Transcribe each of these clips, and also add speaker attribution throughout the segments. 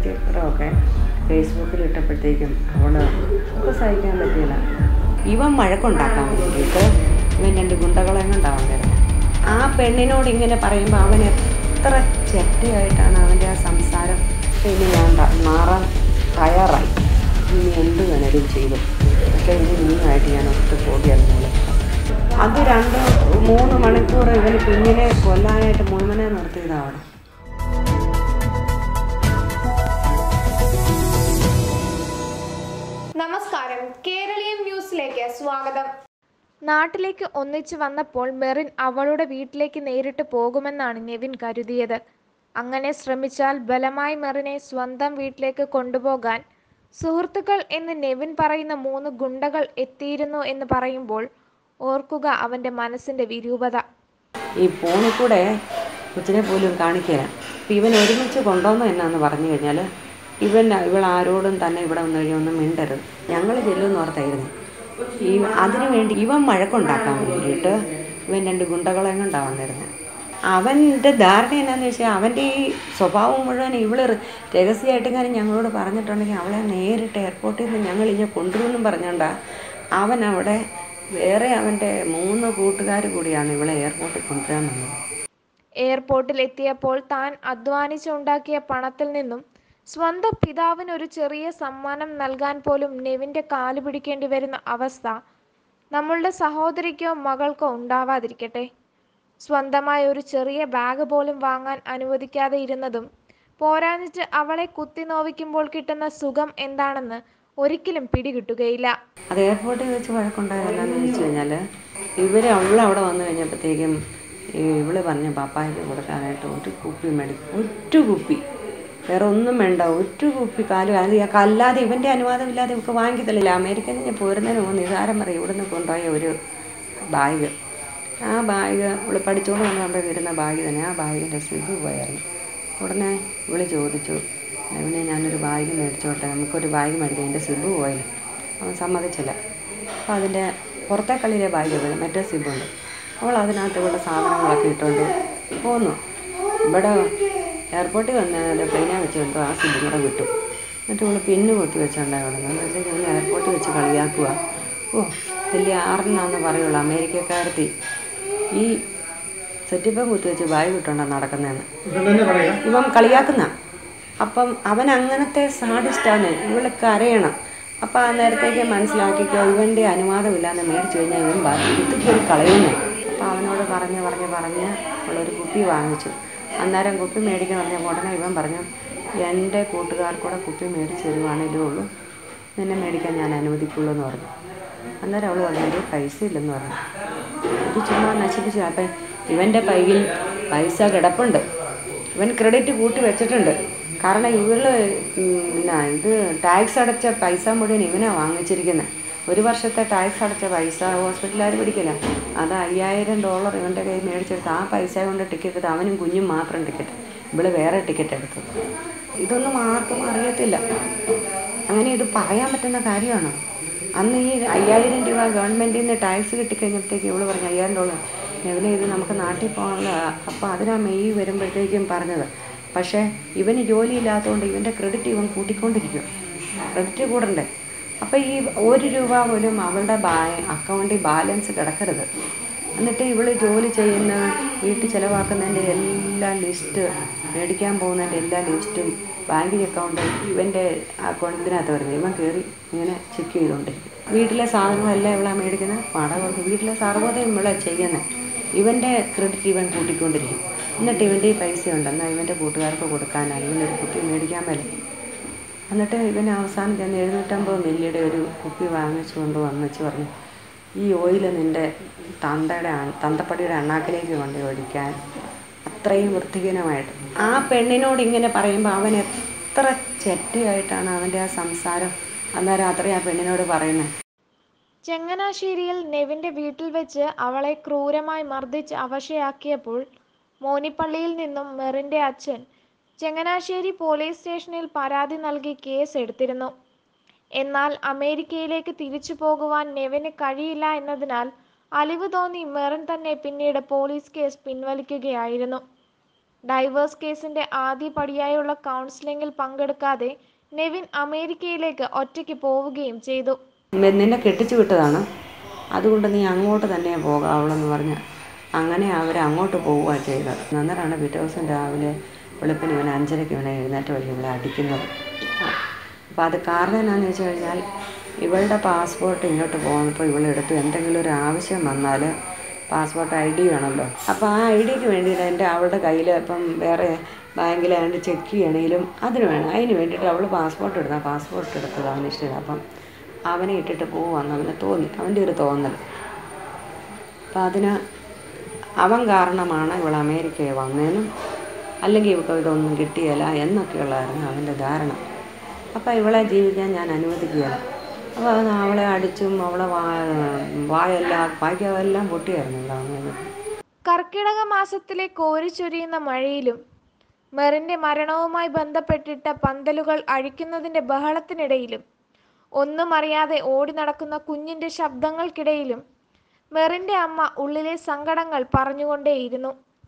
Speaker 1: ചിത്രമൊക്കെ ഫേസ്ബുക്കിൽ ഇട്ടപ്പോഴത്തേക്കും അവള് ഒക്കെ സഹിക്കാൻ പറ്റിയില്ല ഇവൻ വഴക്കുണ്ടാക്കാൻ വേണ്ടിയിട്ട് ഇവൻ രണ്ട് ഗുണ്ടകളെ കൊണ്ടാവാൻ വരുന്നത് ആ പെണ്ണിനോട് ഇങ്ങനെ പറയുമ്പോൾ അവൻ എത്ര ചെറ്റയായിട്ടാണ് അവൻ്റെ ആ സംസാരം ഇനി ഞാൻ ത- മാറാൻ തയ്യാറായി ഇനി എന്ത് വേണേലും ചെയ്തു പക്ഷേ ഇനി നീയുമായിട്ട് ഞാൻ ഒത്തു പോകിയായിരുന്നു അത് രണ്ട് മൂന്ന് മണിക്കൂർ ഇവന് കുഞ്ഞിനെ കൊല്ലാനായിട്ട് മുഴുവനെ നിർത്തിയതാണ് അവിടെ
Speaker 2: നമസ്കാരം കേരളീയം ന്യൂസിലേക്ക് സ്വാഗതം നാട്ടിലേക്ക് ഒന്നിച്ചു വന്നപ്പോൾ മെറിൻ അവളുടെ വീട്ടിലേക്ക് നേരിട്ട് പോകുമെന്നാണ് നെവിൻ കരുതിയത് അങ്ങനെ ശ്രമിച്ചാൽ ബലമായി മെറിനെ സ്വന്തം വീട്ടിലേക്ക് കൊണ്ടുപോകാൻ സുഹൃത്തുക്കൾ എന്ന് നെവിൻ പറയുന്ന മൂന്ന് ഗുണ്ടകൾ എത്തിയിരുന്നു എന്ന് പറയുമ്പോൾ ഓർക്കുക അവന്റെ മനസ്സിന്റെ വിരൂപത
Speaker 1: ഈ ഫോണിൽ കൂടെ കൊച്ചിനെ പോലും കാണിക്കില്ല അപ്പം ഇവൻ ഒരുമിച്ച് കൊണ്ടുവന്നു എന്നാന്ന് പറഞ്ഞു കഴിഞ്ഞാൽ ഇവൻ ഇവൾ ആരോടും തന്നെ ഇവിടെ വന്നു കഴിഞ്ഞാൽ ഒന്നും മിണ്ടരുത് ഞങ്ങൾ ചെല്ലുമെന്ന് ഓർത്തായിരുന്നു ഈ അതിനു വേണ്ടി ഇവൻ വഴക്കുണ്ടാക്കാൻ വേണ്ടിയിട്ട് ഇവൻ രണ്ട് ഗുണ്ടകളെ കൊണ്ടാണ് വന്നിരുന്നത് അവൻ്റെ ധാരണ എന്നാന്ന് വെച്ചാൽ അവൻ്റെ ഈ സ്വഭാവം മുഴുവൻ ഇവള് രഹസ്യമായിട്ടെങ്ങാനും ഞങ്ങളോട് പറഞ്ഞിട്ടുണ്ടെങ്കിൽ അവളെ നേരിട്ട് എയർപോർട്ടിൽ നിന്ന് ഞങ്ങൾ ഇങ്ങനെ കൊണ്ടുവരുമെന്നും പറഞ്ഞോണ്ടാ അവൻ അവിടെ വേറെ അവൻ്റെ മൂന്ന് കൂട്ടുകാർ കൂടിയാണ് ഇവളെ എയർപോർട്ടിൽ കൊണ്ടുവരാൻ വന്നത്
Speaker 2: എയർപോർട്ടിൽ എത്തിയപ്പോൾ താൻ അധ്വാനിച്ചുണ്ടാക്കിയ പണത്തിൽ നിന്നും സ്വന്തം പിതാവിന് ഒരു ചെറിയ സമ്മാനം നൽകാൻ പോലും നെവിന്റെ കാല് പിടിക്കേണ്ടി വരുന്ന അവസ്ഥ നമ്മളുടെ സഹോദരിക്കോ മകൾക്കോ ഉണ്ടാവാതിരിക്കട്ടെ സ്വന്തമായി ഒരു ചെറിയ ബാഗ് പോലും വാങ്ങാൻ അനുവദിക്കാതെ ഇരുന്നതും പോരാഞ്ഞിട്ട് അവളെ കുത്തി നോവിക്കുമ്പോൾ കിട്ടുന്ന സുഖം എന്താണെന്ന് ഒരിക്കലും പിടികിട്ടുകയില്ല
Speaker 1: അത് എയർപോർട്ടിൽ വെച്ച് വഴക്കുണ്ടായതെന്നു വെച്ച് കഴിഞ്ഞാൽ ഇവർ അവൾ അവിടെ വന്നു കഴിഞ്ഞപ്പോഴത്തേക്കും ഈ ഇവള് പറഞ്ഞ പപ്പായ്ക്ക് കൊടുക്കാനായിട്ട് ഒരു കുപ്പി മേടിക്കും ഒറ്റ കുപ്പി വേറെ ഒന്നും വേണ്ട ഒറ്റ കുപ്പി കാലും അത് ഇയാൾക്ക് അല്ലാതെ ഇവൻ്റെ അനുവാദമില്ലാതെ ഇവർക്ക് വാങ്ങിക്കത്തില്ല അമേരിക്കയിൽ നിന്ന് പോരുന്നതിന് മുമ്പ് നിസാരം പറയും ഇവിടുന്ന് കൊണ്ടുപോയ ഒരു ബാഗ് ആ ബാഗ് ഇവള് പഠിച്ചുകൊണ്ട് വന്നുകൊണ്ട് വരുന്ന ബാഗ് തന്നെ ആ ബാഗിൻ്റെ സിബ് പോയായിരുന്നു ഉടനെ ഇവള് ചോദിച്ചു അവനെ ഞാനൊരു ബാഗ് മേടിച്ചോട്ടെ നമുക്കൊരു ബാഗ് മേടിക്കാം എൻ്റെ സിബ് പോയില്ല അവൻ സമ്മതിച്ചില്ല അപ്പോൾ അതിൻ്റെ പുറത്തെ കളിയിലെ ബാഗ് പോയി മറ്റേ സിബുണ്ട് അവൾ അതിനകത്ത് ഇവളുടെ സാധനങ്ങളൊക്കെ ഇട്ടുകൊണ്ട് പോന്നു ഇവിടെ എയർപോർട്ടിൽ വന്ന പ്ലെയിനെ വെച്ച് കണ്ടു ആ സിബും കൂടെ വിട്ടു എന്നിട്ട് ഇവൾ പിന്ന് കുത്തി വെച്ചിട്ടുണ്ടായി അവിടെ നിന്ന് വെച്ചാൽ ഇവൾ എയർപോർട്ടിൽ വെച്ച് കളിയാക്കുക ഓ വലിയ ആറിനാന്ന് പറയുള്ളൂ അമേരിക്കക്കാരത്തി ഈ സെറ്റിപ്പം കുത്തി വെച്ച് ബാഗ് വിട്ടുണ്ടോ നടക്കുന്നതെന്ന് ഇവൻ കളിയാക്കുന്ന അപ്പം അവൻ അങ്ങനത്തെ സാഡിസ്റ്റാണ് ഇവള് കരയണം അപ്പം ആ നേരത്തേക്ക് മനസ്സിലാക്കിക്കോ ഇവൻ്റെ അനുവാദമില്ലാതെ മേടിച്ചു കഴിഞ്ഞാൽ ഇവൻ ബാക്കി കുത്തിക്കോരി കളയുന്നു അപ്പം അവനോട് പറഞ്ഞ് പറഞ്ഞ് പറഞ്ഞ് അവളൊരു കുപ്പി വാങ്ങിച്ചു അന്നേരം കുപ്പി മേടിക്കാൻ പറഞ്ഞ ഉടനെ ഇവൻ പറഞ്ഞു എൻ്റെ കൂട്ടുകാർക്കൂടെ കുപ്പി മേടിച്ച് തരുവാണേലേ ഉള്ളൂ നിന്നെ മേടിക്കാൻ ഞാൻ അനുവദിക്കുള്ളൂ എന്ന് പറഞ്ഞു അന്നേരം അവൾ പറഞ്ഞു എൻ്റെ പൈസ ഇല്ലെന്ന് പറഞ്ഞു ഇത് ചുമ്മാ നശിപ്പിച്ചു അപ്പം ഇവൻ്റെ കയ്യിൽ പൈസ കിടപ്പുണ്ട് ഇവൻ ക്രെഡിറ്റ് കൂട്ടി വെച്ചിട്ടുണ്ട് കാരണം ഇവള് ഉം, പിന്നെ ഇത് ടാക്സ് അടച്ച പൈസ മുഴുവൻ ഇവനാണ് വാങ്ങിച്ചിരിക്കുന്നത് ഒരു വർഷത്തെ ടാക്സ് അടച്ച പൈസ ഹോസ്പിറ്റലുകാർ പിടിക്കില്ല അത് അയ്യായിരം ഡോളർ ഇവൻ്റെ കയ്യിൽ മേടിച്ചെടുത്ത് ആ പൈസ കൊണ്ട് ടിക്കറ്റ് എടുത്ത് അവനും കുഞ്ഞും മാത്രം ടിക്കറ്റ് ഇവള് വേറെ ടിക്കറ്റ് എടുത്തു ഇതൊന്നും ആർക്കും അറിയത്തില്ല അങ്ങനെ ഇത് പറയാൻ പറ്റുന്ന കാര്യമാണ് അന്ന് ഈ അയ്യായിരം രൂപ ഗവൺമെൻറ്റിൽ നിന്ന് ടാക്സ് കിട്ടിക്കഴിഞ്ഞപ്പോഴത്തേക്ക് ഇവള് പറഞ്ഞു അയ്യായിരം ഡോളർ ഇവനെ ഇത് നമുക്ക് നാട്ടിൽ പോകാനുള്ള അപ്പോൾ അതിനാ മെയ് വരുമ്പോഴത്തേക്കും പറഞ്ഞത് പക്ഷേ ഇവന് ജോലിയില്ലാത്തതുകൊണ്ട് ഇവൻ്റെ ക്രെഡിറ്റ് ഇവൻ കൂട്ടിക്കൊണ്ടിരിക്കും ക്രെഡിറ്റ് കൂടണ്ടേ അപ്പോൾ ഈ ഒരു രൂപ പോലും അവളുടെ ബാ അക്കൗണ്ടിൽ ബാലൻസ് കിടക്കരുത് എന്നിട്ട് ഇവള് ജോലി ചെയ്യുന്ന വീട്ടിൽ ചിലവാക്കുന്നതിൻ്റെ എല്ലാ ലിസ്റ്റ് മേടിക്കാൻ പോകുന്നതിൻ്റെ എല്ലാ ലിസ്റ്റും ബാങ്ക് അക്കൗണ്ട് ഇവൻ്റെ അക്കൗണ്ടിനകത്ത് വരുന്നത് ഇവൻ കയറി ഇങ്ങനെ ചെക്ക് ചെയ്തുകൊണ്ടിരിക്കും വീട്ടിലെ സാധനങ്ങളെല്ലാം ഇവളാ മേടിക്കുന്നത് വാടക കൊടുക്കും വീട്ടിലെ സർവ്വതയും ഇവളെ ചെയ്യുന്നത് ഇവൻ്റെ ക്രെഡിറ്റ് ഇവൻ കൂട്ടിക്കൊണ്ടിരിക്കും എന്നിട്ട് ഇവൻ്റെ ഈ പൈസ ഉണ്ടെന്നാൽ ഇവൻ്റെ കൂട്ടുകാർക്ക് കൊടുക്കാനാണ് ഇവനൊരു കുപ്പി മേടിക്കാൻ മേലെ എന്നിട്ട് ഇവൻ അവസാനം ചെന്ന് എഴുന്നൂറ്റമ്പത് മില്ലിയുടെ ഒരു കുപ്പി വാങ്ങിച്ചു കൊണ്ട് വന്നിച്ച് പറഞ്ഞു ഈ ഓയിൽ നിൻ്റെ തന്തയുടെ അ- തന്തപ്പടിയുടെ അണ്ണാക്കിലേക്ക് കൊണ്ട് ഒഴിക്കാൻ അത്രയും വൃത്തിഹീനമായിട്ട് ആ പെണ്ണിനോട് ഇങ്ങനെ പറയുമ്പോൾ അവൻ എത്ര ചെറ്റയായിട്ടാണ് അവൻ്റെ ആ സംസാരം അന്നേരം അത്രയും ആ പെണ്ണിനോട് പറയുന്നത്
Speaker 2: ചങ്ങനാശ്ശേരിയിൽ നെവിന്റെ വീട്ടിൽ വെച്ച് അവളെ ക്രൂരമായി മർദ്ദിച്ച് അവശയാക്കിയപ്പോൾ മോനിപ്പള്ളിയിൽ നിന്നും മെറിന്റെ അച്ഛൻ ചങ്ങനാശ്ശേരി പോലീസ് സ്റ്റേഷനിൽ പരാതി നൽകി കേസ് എടുത്തിരുന്നു എന്നാൽ അമേരിക്കയിലേക്ക് തിരിച്ചു പോകുവാൻ നെവിന് കഴിയില്ല എന്നതിനാൽ അലിവ് തോന്നി മെറിൻ തന്നെ പിന്നീട് പോലീസ് കേസ് പിൻവലിക്കുകയായിരുന്നു ഡൈവേഴ്സ് കേസിന്റെ ആദ്യ പടിയായുള്ള കൗൺസിലിംഗിൽ പങ്കെടുക്കാതെ നെവിൻ അമേരിക്കയിലേക്ക് ഒറ്റയ്ക്ക് പോവുകയും ചെയ്തു
Speaker 1: മെ- നിന്നെ കെട്ടിച്ചു വിട്ടതാണ് അതുകൊണ്ട് നീ അങ്ങോട്ട് തന്നെ പോകാവുള്ളെന്ന് പറഞ്ഞ് അങ്ങനെ അവർ അങ്ങോട്ട് പോവുക ചെയ്തത് അന്നേരമാണ് പിറ്റേ ദിവസം രാവിലെ വെളുപ്പിന് ഇവനെ അഞ്ചരയ്ക്ക് ഇവനെ എഴുന്നേറ്റ് വഴി ഇവളെ അടിക്കുന്നത് അപ്പോൾ അത് കാരണം എന്നാന്ന് വെച്ച് കഴിഞ്ഞാൽ ഇവളുടെ പാസ്പോർട്ട് ഇങ്ങോട്ട് പോകുന്നപ്പോൾ ഇവളെടുത്ത് എന്തെങ്കിലും ഒരു ആവശ്യം വന്നാൽ പാസ്പോർട്ട് ഐ ഡി വേണമല്ലോ അപ്പോൾ ആ ഐ ഡിക്ക് വേണ്ടിയിട്ട് എൻ്റെ അവളുടെ കയ്യിൽ ഇപ്പം വേറെ ബാങ്കിലാണ്ട് ചെക്ക് ചെയ്യണമെങ്കിലും അതിന് വേണം അതിന് വേണ്ടിയിട്ട് അവൾ പാസ്പോർട്ട് എടുത്താൽ പാസ്പോർട്ട് എടുത്തത് അവന് ഇഷ്ടമില്ല അപ്പം അവനെ ഇട്ടിട്ട് പോവാന്ന് അവന് തോന്നി അവൻ്റെ ഒരു തോന്നൽ അപ്പം അതിന് അവൻ കാരണമാണ് ഇവൾ അമേരിക്കയിൽ വന്നതെന്നും അല്ലെങ്കിൽ ഇവൾക്ക് ഇതൊന്നും കിട്ടിയല്ല എന്നൊക്കെയുള്ളതായിരുന്നു അവൻ്റെ ധാരണ അപ്പം ഇവളെ ജീവിക്കാൻ ഞാൻ അനുവദിക്കുകയില്ല അപ്പോൾ അത് അവളെ അടിച്ചും അവളെ വാ വായെല്ലാം വായിക്കാതെല്ലാം പൊട്ടിയായിരുന്നു ഇവിടെ വന്നത്
Speaker 2: കർക്കിടക മാസത്തിലെ കോരിച്ചൊരിയുന്ന മഴയിലും മെറിന്റെ മരണവുമായി ബന്ധപ്പെട്ടിട്ട പന്തലുകൾ അഴിക്കുന്നതിന്റെ ബഹളത്തിനിടയിലും ഒന്നും അറിയാതെ ഓടി നടക്കുന്ന കുഞ്ഞിന്റെ ശബ്ദങ്ങൾക്കിടയിലും മെറിന്റെ അമ്മ ഉള്ളിലെ സങ്കടങ്ങൾ പറഞ്ഞുകൊണ്ടേയിരുന്നു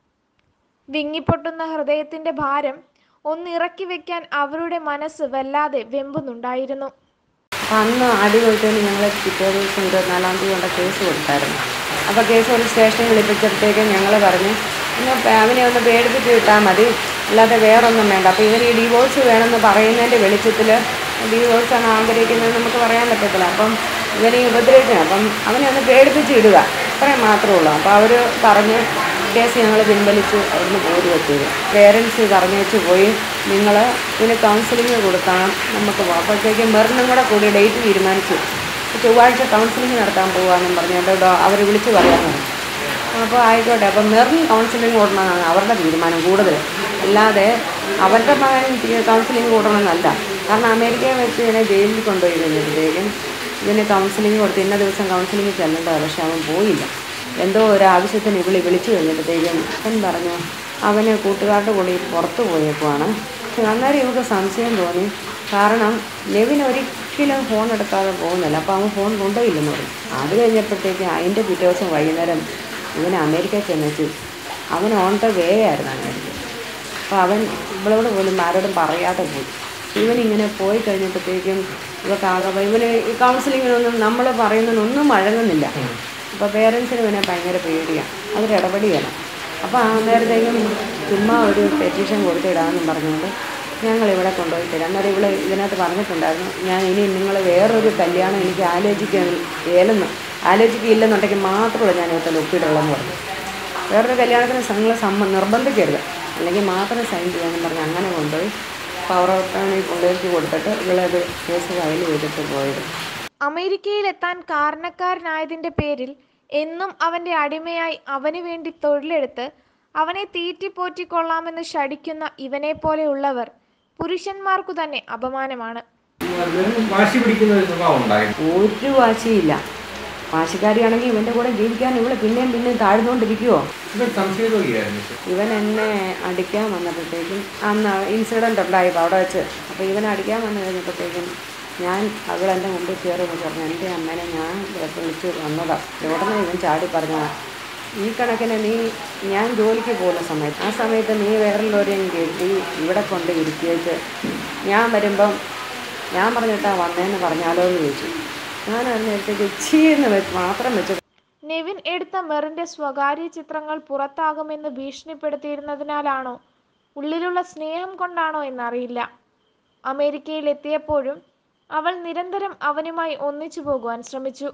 Speaker 2: വിങ്ങിപ്പൊട്ടുന്ന ഹൃദയത്തിന്റെ ഭാരം ഒന്നിറക്കി വെക്കാൻ അവരുടെ മനസ്സ് വല്ലാതെ വെമ്പുന്നുണ്ടായിരുന്നു
Speaker 1: അപ്പം അന്ന് അടി കൊടുത്തതിന് ഞങ്ങൾ പിറ്റേ ദിവസം ഇരുപത്തിനാലാം തീയതി കൊണ്ട് കേസ് കൊടുത്തായിരുന്നു അപ്പോൾ കേസ് ഒരു സ്റ്റേഷനിൽ വിളിപ്പിച്ചപ്പോഴത്തേക്ക് ഞങ്ങൾ പറഞ്ഞു ഒന്ന് പേ- അവനെ ഒന്ന് പേടിപ്പിച്ച് വിട്ടാൽ മതി അല്ലാതെ വേറൊന്നും വേണ്ട അപ്പോൾ ഇവന് ഈ ഡിവോഴ്സ് വേണമെന്ന് പറയുന്നതിൻ്റെ വെളിച്ചത്തിൽ ഡിവോഴ്സാണ് ആഗ്രഹിക്കുന്നത് നമുക്ക് പറയാൻ പറ്റത്തില്ല അപ്പം ഇവനെ ഈ ഉപദ്രവിക്കണം അപ്പം അവനെ ഒന്ന് പേടിപ്പിച്ച് ഇടുക അത്രയും മാത്രമേ ഉള്ളൂ അപ്പോൾ അവർ പറഞ്ഞ് കേസ് ഞങ്ങൾ പിൻവലിച്ച് അവിടുന്ന് പോരുക ചെയ്തു പേരൻസ് പറഞ്ഞു വെച്ച് പോയി നിങ്ങൾ ഇതിന് കൗൺസിലിംഗ് കൊടുക്കണം നമുക്ക് പോകാം അപ്പോഴത്തേക്കും മെറിനും കൂടെ കൂടി ഡേറ്റ് തീരുമാനിച്ചു ചൊവ്വാഴ്ച കൗൺസിലിംഗ് നടത്താൻ പോകാമെന്നും പറഞ്ഞുകൊണ്ട് അവർ വിളിച്ച് പറയാമെന്ന് അപ്പോൾ ആയിക്കോട്ടെ അപ്പം മെറിൻ കൗൺസിലിംഗ് കൂടണമെന്നാണ് അവരുടെ തീരുമാനം കൂടുതൽ അല്ലാതെ അവരുടെ മകൻ കൗൺസിലിംഗ് കൂടണമെന്നല്ല കാരണം അമേരിക്കയിൽ വെച്ച് ഇതിനെ ജയിലിൽ കൊണ്ടുപോയി കഴിഞ്ഞപ്പോഴത്തേക്കും ഇതിന് കൗൺസിലിംഗ് കൊടുത്ത് ഇന്ന ദിവസം കൗൺസിലിംഗ് ചെല്ലേണ്ടത് പക്ഷെ അവൻ പോയില്ല എന്തോ ഒരു ആവശ്യത്തിന് ഇവിളി വിളിച്ചു കഴിഞ്ഞപ്പോഴത്തേക്കും അപ്പൻ പറഞ്ഞു അവന് കൂട്ടുകാരുടെ കൂടി പുറത്ത് പോയേക്കുവാണ് അന്നേരം ഇവർക്ക് സംശയം തോന്നി കാരണം നെവിൻ ഒരിക്കലും ഫോൺ എടുക്കാതെ പോകുന്നില്ല അപ്പോൾ അവൻ ഫോൺ കൊണ്ടുപോയില്ലെന്ന് പറഞ്ഞു അത് കഴിഞ്ഞപ്പോഴത്തേക്കും അതിൻ്റെ പിറ്റേ ദിവസം വൈകുന്നേരം ഇവൻ അമേരിക്കയിൽ ചെന്നിട്ട് അവൻ ഓൺ ദ വേ ആയിരുന്നു അമേരിക്ക അപ്പോൾ അവൻ ഇവളോട് പോലും ആരോടും പറയാതെ പോയി ഇവൻ ഇങ്ങനെ പോയി കഴിഞ്ഞപ്പോഴത്തേക്കും ഇവർക്ക് ആകെ ഇവന് ഈ കൗൺസിലിങ്ങിനൊന്നും നമ്മൾ പറയുന്നതിനൊന്നും വഴങ്ങുന്നില്ല അപ്പോൾ പേരൻസിന് ഇവനെ ഭയങ്കര പേടിയാണ് അവരിടപെടുകയാണ് അപ്പോൾ ആ നേരത്തേക്കും ചുമ്മാ ഒരു പെറ്റീഷൻ കൊടുത്തിടാമെന്നും പറഞ്ഞുകൊണ്ട് ഞങ്ങൾ ഇവിടെ കൊണ്ടുപോയി തരാം അന്നേരം ഇവിടെ ഇതിനകത്ത് പറഞ്ഞിട്ടുണ്ടായിരുന്നു ഞാൻ ഇനി നിങ്ങൾ വേറൊരു കല്യാണം എനിക്ക് ആലോചിക്കാൻ ഏലെന്ന് ആലോചിക്കില്ലെന്നുണ്ടെങ്കിൽ മാത്രമേ ഞാൻ ഇവിടെ ഒപ്പിടുള്ളൂ പറഞ്ഞു വേറൊരു കല്യാണത്തിന് നിങ്ങൾ സമ്മ നിർബന്ധിക്കരുത് അല്ലെങ്കിൽ മാത്രം സൈൻ ചെയ്യാമെന്ന് പറഞ്ഞ് അങ്ങനെ കൊണ്ടുപോയി പവർ ഓഫ് അട്ടോണി കൊണ്ടുപോയി കൊടുത്തിട്ട് ഇവളത് കേസ് ഫയൽ ചെയ്തിട്ട് പോയത്
Speaker 2: അമേരിക്കയിലെത്താൻ കാരണക്കാരനായതിന്റെ പേരിൽ എന്നും അവന്റെ അടിമയായി അവന് വേണ്ടി തൊഴിലെടുത്ത് അവനെ തീറ്റിപ്പോറ്റിക്കൊള്ളാമെന്ന് ശടിക്കുന്ന ഇവനെ പോലെയുള്ളവർ പുരുഷന്മാർക്കു തന്നെ അപമാനമാണ്
Speaker 3: വെറും വാശി പിടിക്കുന്ന ഒരു സ്വഭാവം ഉണ്ടായിരുന്നു
Speaker 1: ഒരു വാശിയില്ല വാശിക്കാരിയാണെങ്കിൽ ഇവൻ്റെ കൂടെ ജീവിക്കാൻ ഇവള് പിന്നെയും പിന്നെയും താഴ്ന്നുകൊണ്ടിരിക്കുവോ
Speaker 3: ഇവൻ സംശയരോഗിയായിരുന്നു
Speaker 1: ഇവൻ എന്നെ അടിക്കാൻ വന്നപ്പോഴത്തേക്കും അന്ന് ഇൻസിഡൻ്റ് ഉണ്ടായപ്പോൾ അവിടെ വെച്ച് അപ്പോൾ ഇവൻ അടിക്കാൻ വന്നു കഴിഞ്ഞപ്പോഴത്തേക്കും ഞാൻ അവൾ എൻ്റെ മുമ്പിൽ കയറി എന്ന് പറഞ്ഞു എൻ്റെ അമ്മേനെ ഞാൻ ഇവിടെ വിളിച്ച് വന്നതാണ് ഉടനെ ഇവൻ ചാടി പറഞ്ഞതാ ഈ കണക്കിന് നീ ഞാൻ ജോലിക്ക് പോകുന്ന സമയത്ത് ആ സമയത്ത് നീ വേറുള്ളവരെയും കയറ്റി ഇവിടെ കൊണ്ട് ഇരുത്തിയേച്ച് ഞാൻ വരുമ്പം ഞാൻ പറഞ്ഞിട്ടാ വന്നേന്ന് പറഞ്ഞാലോ എന്ന് ചോദിച്ചു ഞാൻ അതിനടുത്തേക്ക് ചീന്ന് വെച്ച് മാത്രം വെച്ച്
Speaker 2: നെവിൻ എടുത്ത മെറിന്റെ സ്വകാര്യ ചിത്രങ്ങൾ പുറത്താകുമെന്ന് ഭീഷണിപ്പെടുത്തിയിരുന്നതിനാലാണോ ഉള്ളിലുള്ള സ്നേഹം കൊണ്ടാണോ എന്നറിയില്ല അമേരിക്കയിൽ എത്തിയപ്പോഴും അവൾ നിരന്തരം അവനുമായി ഒന്നിച്ചു പോകുവാൻ ശ്രമിച്ചു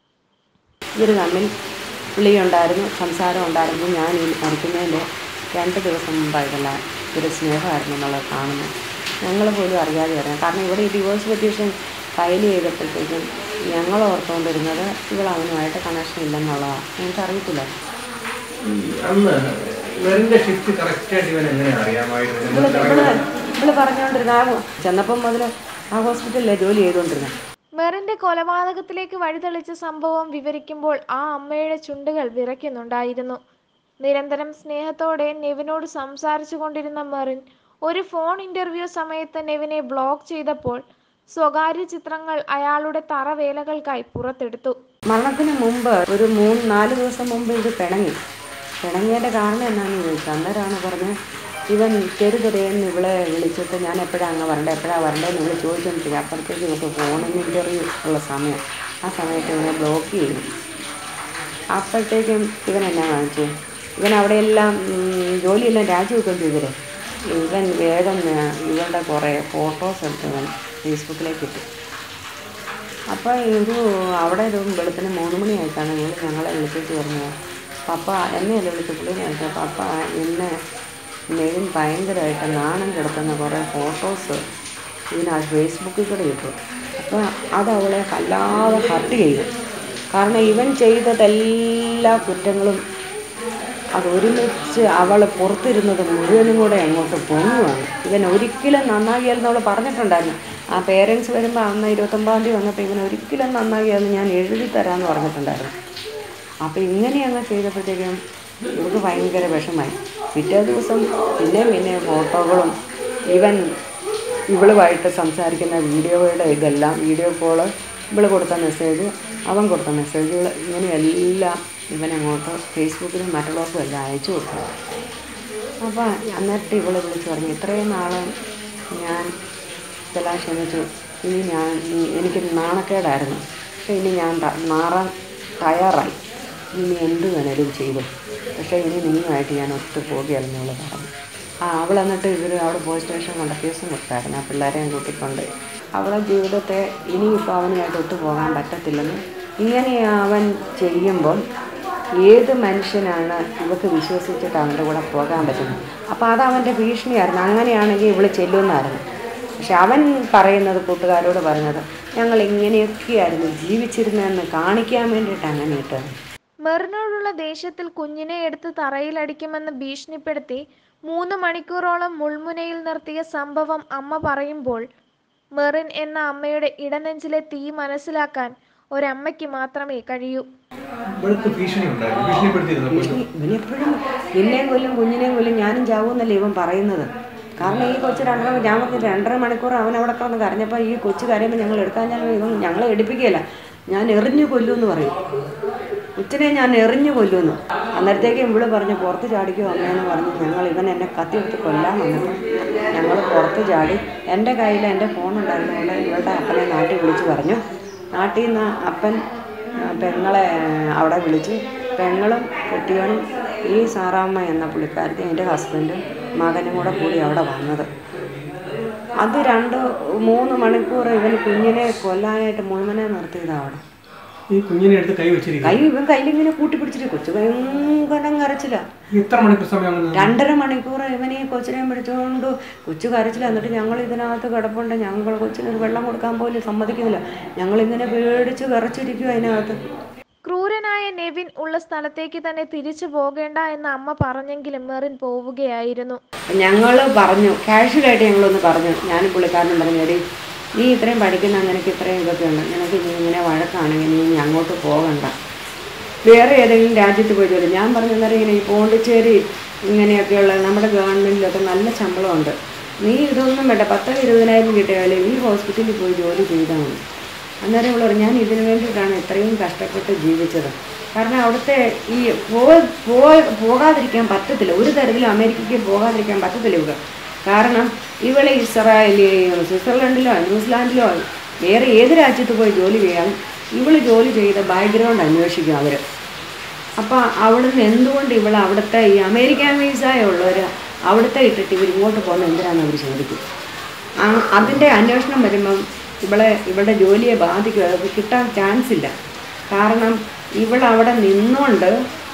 Speaker 1: ഇവർ തമ്മിൽ വിളിയുണ്ടായിരുന്നു സംസാരം ഉണ്ടായിരുന്നു ഞാൻ ഈ മരിക്കുന്നതിൻ്റെ രണ്ട് ദിവസം മുമ്പായിട്ടുള്ള ഒരു സ്നേഹമായിരുന്നു എന്നുള്ളത് കാണുന്നു ഞങ്ങൾ പോലും അറിയാതെ അറിയാം കാരണം ഇവിടെ ഈ ഡിവോഴ്സ് പെറ്റീഷൻ ഫയൽ ചെയ്തപ്പോഴത്തേക്കും ഞങ്ങൾ ഓർത്തുകൊണ്ടിരുന്നത് ഇവൾ അവനുമായിട്ട് കണക്ഷൻ ഇല്ലെന്നുള്ളതാണ് ഞങ്ങൾക്ക് അറിയത്തില്ല
Speaker 3: അന്ന് വെറിന്റെ ഷിഫ്റ്റ് കറക്റ്റായിട്ട് ഇവൻ എങ്ങനെ അറിയാമായിരുന്നു
Speaker 1: ഇവള് ഇവള് ഇവള് പറഞ്ഞുകൊണ്ടിരുന്ന ആ ചെന്നപ്പം മുതൽ ആ ഹോസ്പിറ്റലിലെ ജോലി ചെയ്തുകൊണ്ടിരുന്നത്
Speaker 2: മെറിന്റെ കൊലപാതകത്തിലേക്ക് വഴിതെളിച്ച സംഭവം വിവരിക്കുമ്പോൾ ആ അമ്മയുടെ ചുണ്ടുകൾ വിറയ്ക്കുന്നുണ്ടായിരുന്നു നിരന്തരം സ്നേഹത്തോടെ നെവിനോട് സംസാരിച്ചു കൊണ്ടിരുന്ന മെറിൻ ഒരു ഫോൺ ഇന്റർവ്യൂ സമയത്ത് നെവിനെ ബ്ലോക്ക് ചെയ്തപ്പോൾ സ്വകാര്യ ചിത്രങ്ങൾ അയാളുടെ തറവേലകൾക്കായി പുറത്തെടുത്തു
Speaker 1: മരണത്തിന് മുമ്പ് ഒരു മൂന്ന് നാല് ദിവസം മുമ്പ് ഇത് പിണങ്ങി പിണങ്ങിയതിൻ്റെ കാരണം എന്നാന്ന് ചോദിച്ചു അന്നേരമാണ് പറഞ്ഞ് ഇവൻ ചെറുതെറിയെന്ന് ഇവളെ വിളിച്ചിട്ട് ഞാൻ എപ്പോഴാണ് അങ്ങ് വരണ്ടേ എപ്പോഴാണ് വരണ്ടേന്ന് ഇവള് ചോദിച്ചോണ്ടിരിക്കുക അപ്പോഴത്തേക്ക് ഇവർക്ക് ഫോണിന് ഇൻ്റർവ്യൂ ഉള്ള സമയം ആ സമയത്ത് ഇവനെ ബ്ലോക്ക് ചെയ്തു അപ്പോഴത്തേക്കും ഇവൻ എന്നാ കാണിച്ചു ഇവൻ അവിടെയെല്ലാം ഉം, ജോലിയെല്ലാം രാജിവെക്കൊണ്ട് ഇവരെ ഇവൻ വേഗം ആ, ഇവളുടെ കുറേ ഫോട്ടോസ് എടുത്ത് ഇവൻ ഫേസ്ബുക്കിലേക്ക് ഇട്ടു അപ്പോൾ ഒരു അവിടെ ഒരു വെളുപ്പിന് മൂന്ന് മണിയായിട്ടാണ് ഇവൾ ഞങ്ങളെ വിളിച്ചിട്ട് പറഞ്ഞത് പപ്പ എന്നെയല്ല വിളിച്ച് പുള്ളിനെ വിളിച്ചത് പപ്പ ഇന്ന് നെവിൻ ഭയങ്കരമായിട്ട് നാണം കിടത്തുന്ന കുറേ ഫോട്ടോസ് ഇതിനാ ഫേസ്ബുക്കിൽ കൂടെ ഇട്ടു അപ്പോൾ അത് അവളെ വല്ലാതെ ഹർട്ട് ചെയ്തു കാരണം ഇവൻ ചെയ്തതെല്ലാ കുറ്റങ്ങളും അതൊരുമിച്ച് അവൾ പുറത്തിരുന്നത് മുഴുവനും കൂടെ അങ്ങോട്ട് പൊങ്ങുവാണ് ഇവൻ ഒരിക്കലും നന്നാകിയാലെന്ന് അവൾ പറഞ്ഞിട്ടുണ്ടായിരുന്നു ആ പേരൻസ് വരുമ്പോൾ അന്ന് ഇരുപത്തൊമ്പതാം തീയതി വന്നപ്പോൾ ഇവൻ ഒരിക്കലും നന്നാകിയാലെന്ന് ഞാൻ എഴുതി തരാമെന്ന് പറഞ്ഞിട്ടുണ്ടായിരുന്നു അപ്പോൾ ഇങ്ങനെ അങ്ങ് ചെയ്തപ്പോഴത്തേക്കും ഇവർക്ക് ഭയങ്കര വിഷമായി പിറ്റേ ദിവസം പിന്നെ പിന്നെ ഫോട്ടോകളും ഇവൻ ഇവളുമായിട്ട് സംസാരിക്കുന്ന വീഡിയോയുടെ ഇതെല്ലാം വീഡിയോ കോള് ഇവൾ കൊടുത്ത മെസ്സേജ് അവൻ കൊടുത്ത മെസ്സേജുകൾ ഇങ്ങനെയെല്ലാം ഇവനങ്ങോട്ട് ഫേസ്ബുക്കിലും മറ്റുള്ളവർക്കും എല്ലാം അയച്ചു കൊടുത്തു അപ്പോൾ എന്നിട്ട് ഇവളെ വിളിച്ച് പറഞ്ഞു ഇത്രയും നാൾ ഞാൻ ഇതെല്ലാം ക്ഷമിച്ചു ഇനി ഞാൻ ഇനി- എനിക്ക് നാണക്കേടായിരുന്നു പക്ഷേ ഇനി ഞാൻ ത- മാറാൻ തയ്യാറായി ഇനി എന്ത് വേണേലും ചെയ്തു പക്ഷേ ഇനി നീയുമായിട്ട് ഞാൻ ഒത്തു പോകുകയാണെന്നുള്ള പറഞ്ഞു ആ അവൾ എന്നിട്ട് ഇവർ അവിടെ പോലീസ് സ്റ്റേഷൻ കൊണ്ട് കേസും കൊടുത്തായിരുന്നു ആ പിള്ളേരെയും കൂട്ടിക്കൊണ്ട് അവളെ ജീവിതത്തെ ഇനിയിപ്പോൾ അവനുമായിട്ട് ഒത്തുപോകാൻ പറ്റത്തില്ലെന്ന് ഇങ്ങനെ അവൻ ചെയ്യുമ്പം ഏത് മനുഷ്യനാണ് ഇവക്ക് വിശ്വസിച്ചിട്ട് അവൻ്റെ കൂടെ പോകാൻ പറ്റുന്നത് അപ്പോൾ അത് അവൻ്റെ ഭീഷണിയായിരുന്നു അങ്ങനെയാണെങ്കിൽ ഇവള് ചെല്ലുമെന്നായിരുന്നു പക്ഷെ അവൻ പറയുന്നത് കൂട്ടുകാരോട് പറഞ്ഞത് ഞങ്ങൾ ഇങ്ങനെയൊക്കെയായിരുന്നു ജീവിച്ചിരുന്നതെന്ന് കാണിക്കാൻ വേണ്ടിയിട്ട് അങ്ങനെ ഇട്ടത്
Speaker 2: മെറിനോടുള്ള ദേഷ്യത്തിൽ കുഞ്ഞിനെ എടുത്ത് തറയിലടിക്കുമെന്ന് ഭീഷണിപ്പെടുത്തി മൂന്ന് മണിക്കൂറോളം മുൾമുനയിൽ നിർത്തിയ സംഭവം അമ്മ പറയുമ്പോൾ മെറിൻ എന്ന അമ്മയുടെ ഇടനെഞ്ചിലെ തീ മനസ്സിലാക്കാൻ ഒരമ്മയ്ക്ക് മാത്രമേ കഴിയൂ
Speaker 3: ഇവൾക്ക് ഭീഷണി ഉണ്ടായിരുന്നു ഭീഷണിപ്പെടുത്തിയിരുന്നു
Speaker 1: ഭീഷണി ഇവനെപ്പോഴും നിന്നെയും കൊല്ലും കുഞ്ഞിനെയും കൊല്ലും ഞാനും ചാവുമെന്നല്ലേ ഇവൻ പറയുന്നത് കാരണം ഈ കൊച്ചു രണ്ടര ഞാൻ പറഞ്ഞു രണ്ടര മണിക്കൂർ അവൻ അവിടെ കിടന്ന് കരഞ്ഞപ്പോൾ ഈ കൊച്ചു കരയുമ്പോൾ ഞങ്ങൾ എടുക്കാൻ ഞാൻ ഇവൻ ഞങ്ങളെ എടുപ്പിക്കുകയില്ല ഞാൻ എറിഞ്ഞു കൊല്ലുമെന്ന് പറയും ഉച്ചനെ ഞാൻ എറിഞ്ഞു കൊല്ലുമെന്ന് അന്നേരത്തേക്കും ഇവള് പറഞ്ഞു പുറത്ത് ചാടിക്കോ അമ്മയെന്ന് പറഞ്ഞു ഞങ്ങൾ ഇവൻ എന്നെ കത്തിയെടുത്ത് കൊല്ലാൻ വന്നപ്പോൾ ഞങ്ങൾ പുറത്ത് ചാടി എൻ്റെ കയ്യിൽ എൻ്റെ ഫോൺ ഉണ്ടായിരുന്നതുകൊണ്ട് ഇവളുടെ അപ്പനെ നാട്ടിൽ വിളിച്ച് പറഞ്ഞു നാട്ടിൽ നിന്ന് അപ്പൻ ആ, പെങ്ങളെ അവിടെ വിളിച്ച് പെങ്ങളും കെട്ടിയവനും ഈ സാറാമ്മ എന്ന പുള്ളിക്കാരത്തി എൻ്റെ ഹസ്ബൻഡും മകനും കൂടെ കൂടി അവിടെ വന്നത് അത് രണ്ട് മൂന്ന് മണിക്കൂർ ഇവൻ കുഞ്ഞിനെ കൊല്ലാനായിട്ട് മുഴുവനെ നിർത്തിയതാണ് അവിടെ
Speaker 3: ഈ കുഞ്ഞിനെ എടുത്ത് കൈ വെച്ചിരിക്കും
Speaker 1: കൈ ഇവൻ കയ്യിലിങ്ങനെ കൂട്ടിപ്പിടിച്ചിട്ട് കൊച്ചു ഭയങ്കരം കരച്ചില്ല
Speaker 3: എത്ര മണിക്കൂർ സമയം അങ്ങനെ നിന്നു?
Speaker 1: രണ്ടര മണിക്കൂർ ഇവനെ ഈ കൊച്ചിനെ പിടിച്ചുകൊണ്ട് കൊച്ചു കരച്ചില്ല എന്നിട്ട് ഞങ്ങൾ ഇതിനകത്ത് കിടപ്പുണ്ട് ഞങ്ങൾ കൊച്ചിന് ഒരു വെള്ളം കൊടുക്കാൻ പോലും സമ്മതിക്കുന്നില്ല ഞങ്ങളിങ്ങനെ പേടിച്ച് വിറച്ചിരിക്കും അതിനകത്ത്
Speaker 2: ക്രൂരനായ നെവിൻ ഉള്ള സ്ഥലത്തേക്ക് തന്നെ തിരിച്ചു പോകേണ്ട എന്ന് അമ്മ പറഞ്ഞെങ്കിലും മെറിൻ പോവുകയായിരുന്നു
Speaker 1: ഞങ്ങൾ പറഞ്ഞു കാഷ്വലായിട്ട് ഞങ്ങളൊന്ന് പറഞ്ഞു ഞാനും പുള്ളിക്കാരനും പറഞ്ഞു എടി നീ ഇത്രയും പഠിക്കുന്ന നിനക്ക് ഇത്രയും ഇതൊക്കെ ഉണ്ട് നിനക്ക് നീ ഇങ്ങനെ വഴക്കാണെങ്കിൽ നീ ഇനി അങ്ങോട്ട് പോകണ്ട വേറെ ഏതെങ്കിലും രാജ്യത്ത് പോയി ജോലി ഞാൻ പറഞ്ഞു അന്നേരം ഇങ്ങനെ ഈ പോണ്ടിച്ചേരി ഇങ്ങനെയൊക്കെയുള്ള നമ്മുടെ ഗവൺമെൻറ്റിലൊക്കെ നല്ല ശമ്പളമുണ്ട് നീ ഇതൊന്നും വേണ്ട പത്തോ ഇരുപതിനായിരം കിട്ടിയാലും ഈ ഹോസ്പിറ്റലിൽ പോയി ജോലി ചെയ്താൽ മതി അന്നേരം ഇവൾ പറഞ്ഞു ഞാൻ ഇതിനു വേണ്ടിയിട്ടാണ് ഇത്രയും കഷ്ടപ്പെട്ട് ജീവിച്ചത് കാരണം അവിടുത്തെ ഈ പോ പോ- പോകാതിരിക്കാൻ പറ്റത്തില്ല ഒരു തരത്തിലും അമേരിക്കയ്ക്ക് പോകാതിരിക്കാൻ പറ്റത്തില്ല ഇവർക്ക് കാരണം ഇവളെ ഇസ്രായേലിലെയോ സ്വിറ്റ്സർലൻഡിലോ ന്യൂസിലാൻഡിലോ വേറെ ഏത് രാജ്യത്ത് പോയി ജോലി ചെയ്യാനും ഇവൾ ജോലി ചെയ്ത ബാക്ക്ഗ്രൗണ്ട് അന്വേഷിക്കും അവർ അപ്പോൾ അവിടുന്ന് എന്തുകൊണ്ട് ഇവൾ അവിടുത്തെ ഈ അമേരിക്കൻ വീസായുള്ളവർ അവിടുത്തെ ഇട്ടിട്ട് ഇവർ ഇങ്ങോട്ട് പോകുന്നത് എന്തിനാണെന്ന് അവർ ചോദിക്കും ആ അതിൻ്റെ അന്വേഷണം വരുമ്പം ഇവളെ ഇവളുടെ ജോലിയെ ബാധിക്കും അത് കിട്ടാൻ ചാൻസ് ഇല്ല കാരണം ഇവൾ അവിടെ നിന്നുകൊണ്ട്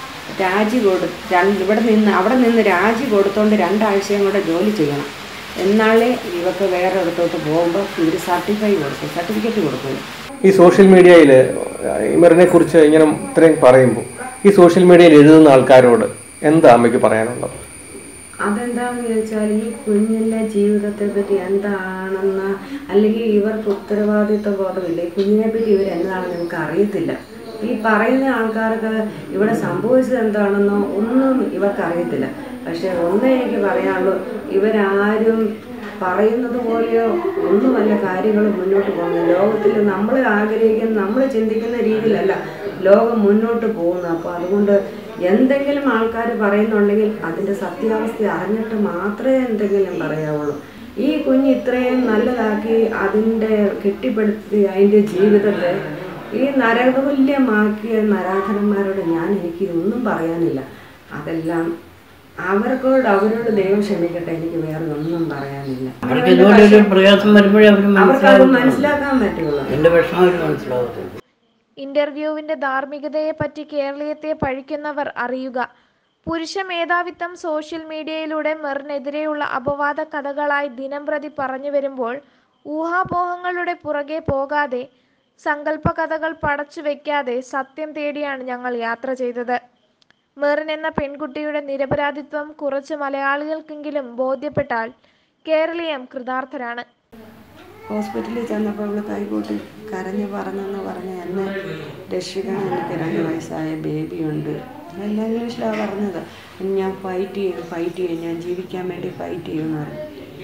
Speaker 1: രാജി കൊടു രണ്ട് ഇവിടെ നിന്ന് അവിടെ നിന്ന് രാജി കൊടുത്തോണ്ട് രണ്ടാഴ്ചയും കൂടെ ജോലി ചെയ്യണം എന്നാലേ ഇവക്ക് വേറെ ഇടത്തോട്ട് പോകുമ്പോൾ ഇവർ സർട്ടിഫൈ കൊടുക്കും സർട്ടിഫിക്കറ്റ് കൊടുക്കും
Speaker 4: ഈ സോഷ്യൽ മീഡിയയിൽ ഇമറിനെ കുറിച്ച് ഇങ്ങനെ ഇത്രയും പറയുമ്പോൾ ഈ സോഷ്യൽ മീഡിയയിൽ എഴുതുന്ന ആൾക്കാരോട് എന്താ അമ്മയ്ക്ക് പറയാനുള്ളത്
Speaker 1: അതെന്താണെന്ന് ചോദിച്ചാൽ ഈ കുഞ്ഞിൻ്റെ ജീവിതത്തെ പറ്റി എന്താണെന്ന് അല്ലെങ്കിൽ ഇവർക്ക് ഉത്തരവാദിത്വ ബോധമില്ല ഈ കുഞ്ഞിനെ പറ്റി ഇവർ എന്താണെന്ന് നമുക്ക് അറിയത്തില്ല ഈ പറയുന്ന ആൾക്കാർക്ക് ഇവിടെ സംഭവിച്ചത് എന്താണെന്നോ ഒന്നും ഇവർക്ക് അറിയത്തില്ല പക്ഷെ ഒന്നേ എനിക്ക് പറയാനുള്ളൂ ഇവരാരും പറയുന്നത് പോലെയോ ഒന്നുമല്ല കാര്യങ്ങൾ മുന്നോട്ട് പോകുന്നത് ലോകത്തിൽ നമ്മൾ ആഗ്രഹിക്കുന്ന നമ്മൾ ചിന്തിക്കുന്ന രീതിയിലല്ല ലോകം മുന്നോട്ട് പോകുന്നത് അപ്പോൾ അതുകൊണ്ട് എന്തെങ്കിലും ആൾക്കാർ പറയുന്നുണ്ടെങ്കിൽ അതിൻ്റെ സത്യാവസ്ഥ അറിഞ്ഞിട്ട് മാത്രമേ എന്തെങ്കിലും പറയാവുള്ളൂ ഈ കുഞ്ഞ് ഇത്രയും നല്ലതാക്കി അതിൻ്റെ കെട്ടിപ്പടുത്തി അതിൻ്റെ ജീവിതത്തെ ഈ നരകതുല്യമാക്കിയ നരാധനന്മാരോട് ഞാൻ എനിക്ക് ഒന്നും പറയാനില്ല അതെല്ലാം അവർക്കോട് അവരോട് ദൈവം ക്ഷമിക്കട്ടെ എനിക്ക് വേറെ ഒന്നും പറയാനില്ല
Speaker 5: അവർക്ക് ഇതുപോലെ ഒരു പ്രയാസം വരുമ്പോഴേ അവർ
Speaker 1: അവർക്കത്
Speaker 5: മനസ്സിലാവും
Speaker 1: മനസ്സിലാക്കാൻ പറ്റുള്ളൂ
Speaker 5: എൻ്റെ വിഷമം അവർ മനസ്സിലാവത്തുള്ളൂ
Speaker 2: ഇന്റർവ്യൂവിന്റെ ധാർമ്മികതയെ പറ്റി കേരളീയത്തെ പഴിക്കുന്നവർ അറിയുക പുരുഷ മേധാവിത്വം സോഷ്യൽ മീഡിയയിലൂടെ മെറിനെതിരെയുള്ള അപവാദ കഥകളായി ദിനംപ്രതി പറഞ്ഞു വരുമ്പോൾ ഊഹാപോഹങ്ങളുടെ പുറകെ പോകാതെ സങ്കല്പ കഥകൾ പടച്ചു വെക്കാതെ സത്യം തേടിയാണ് ഞങ്ങൾ യാത്ര ചെയ്തത് മെറിൻ എന്ന പെൺകുട്ടിയുടെ നിരപരാധിത്വം കുറച്ച് മലയാളികൾക്കെങ്കിലും ബോധ്യപ്പെട്ടാൽ കേരളീയം കൃതാർത്ഥരാണ്
Speaker 1: ഹോസ്പിറ്റലിൽ ചെന്നപ്പോൾ അവൾ കൈകൂട്ടി കരഞ്ഞ് പറഞ്ഞെന്ന് പറഞ്ഞ് എന്നെ രക്ഷിക്കണം എനിക്ക് രണ്ട് വയസ്സായ ബേബിയുണ്ട് എല്ലാം ഇംഗ്ലീഷിലാണ് പറഞ്ഞത് ഞാൻ ഫൈറ്റ് ചെയ്യും ഫൈറ്റ് ചെയ്യും ഞാൻ ജീവിക്കാൻ വേണ്ടി ഫൈറ്റ് ചെയ്യുമെന്ന് പറഞ്ഞു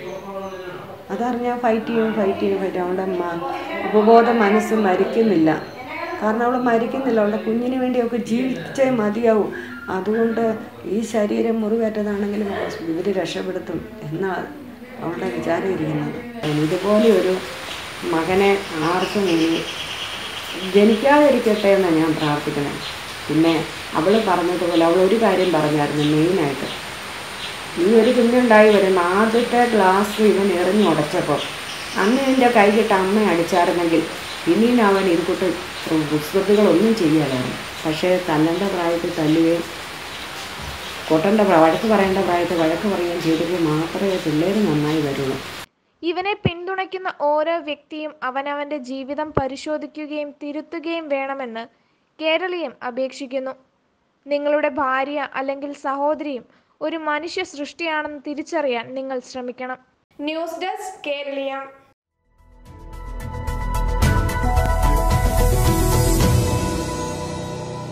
Speaker 1: അതറിഞ്ഞാൽ ഫൈറ്റ് ചെയ്യും ഫൈറ്റ് ചെയ്യും ഫൈറ്റ് ചെയ്യും അവളുടെ മ- ഉപബോധ മനസ്സ് മരിക്കുന്നില്ല കാരണം അവൾ മരിക്കുന്നില്ല അവളുടെ കുഞ്ഞിന് വേണ്ടി അവൾക്ക് ജീവിച്ചേ മതിയാവും അതുകൊണ്ട് ഈ ശരീരം മുറിവേറ്റതാണെങ്കിലും ഇവർ രക്ഷപ്പെടുത്തും എന്നാണ് അവളുടെ വിചാരം ഇരിക്കുന്നത് ഇതുപോലെ ഒരു മകനെ ആർക്കും ഇനി ജനിക്കാതിരിക്കട്ടെ എന്നാണ് ഞാൻ പ്രാർത്ഥിക്കുന്നത് പിന്നെ അവൾ പറഞ്ഞതുപോലെ അവൾ ഒരു കാര്യം പറഞ്ഞായിരുന്നു മെയിനായിട്ട് ഈ ഒരു കുഞ്ഞുണ്ടായി വരുന്ന ആദ്യത്തെ ഗ്ലാസ് ഇവൻ എറിഞ്ഞു ഉടച്ചപ്പോൾ അന്ന് എൻ്റെ കൈകിട്ട് അമ്മ അടിച്ചായിരുന്നെങ്കിൽ ഇനിയും അവൻ ഇതുകൂട്ട് കുസൃതികളൊന്നും ചെയ്യാതായിരുന്നു പക്ഷേ തല്ലേണ്ട പ്രായത്തിൽ തല്ലുകയും കൊട്ടേണ്ട പ്രാ- വഴക്ക് പറയേണ്ട പ്രായത്തിൽ വഴക്ക് പറയുകയും ചെയ്തെങ്കിൽ മാത്രമേ പിള്ളേർ നന്നായി വരുള്ളൂ
Speaker 2: ഇവനെ പിന്തുണയ്ക്കുന്ന ഓരോ വ്യക്തിയും അവനവന്റെ ജീവിതം പരിശോധിക്കുകയും തിരുത്തുകയും വേണമെന്ന് കേരളീയം അപേക്ഷിക്കുന്നു നിങ്ങളുടെ ഭാര്യ അല്ലെങ്കിൽ സഹോദരിയും ഒരു മനുഷ്യ സൃഷ്ടിയാണെന്ന് തിരിച്ചറിയാൻ നിങ്ങൾ ശ്രമിക്കണം ന്യൂസ് ഡെസ്ക് കേരളീയം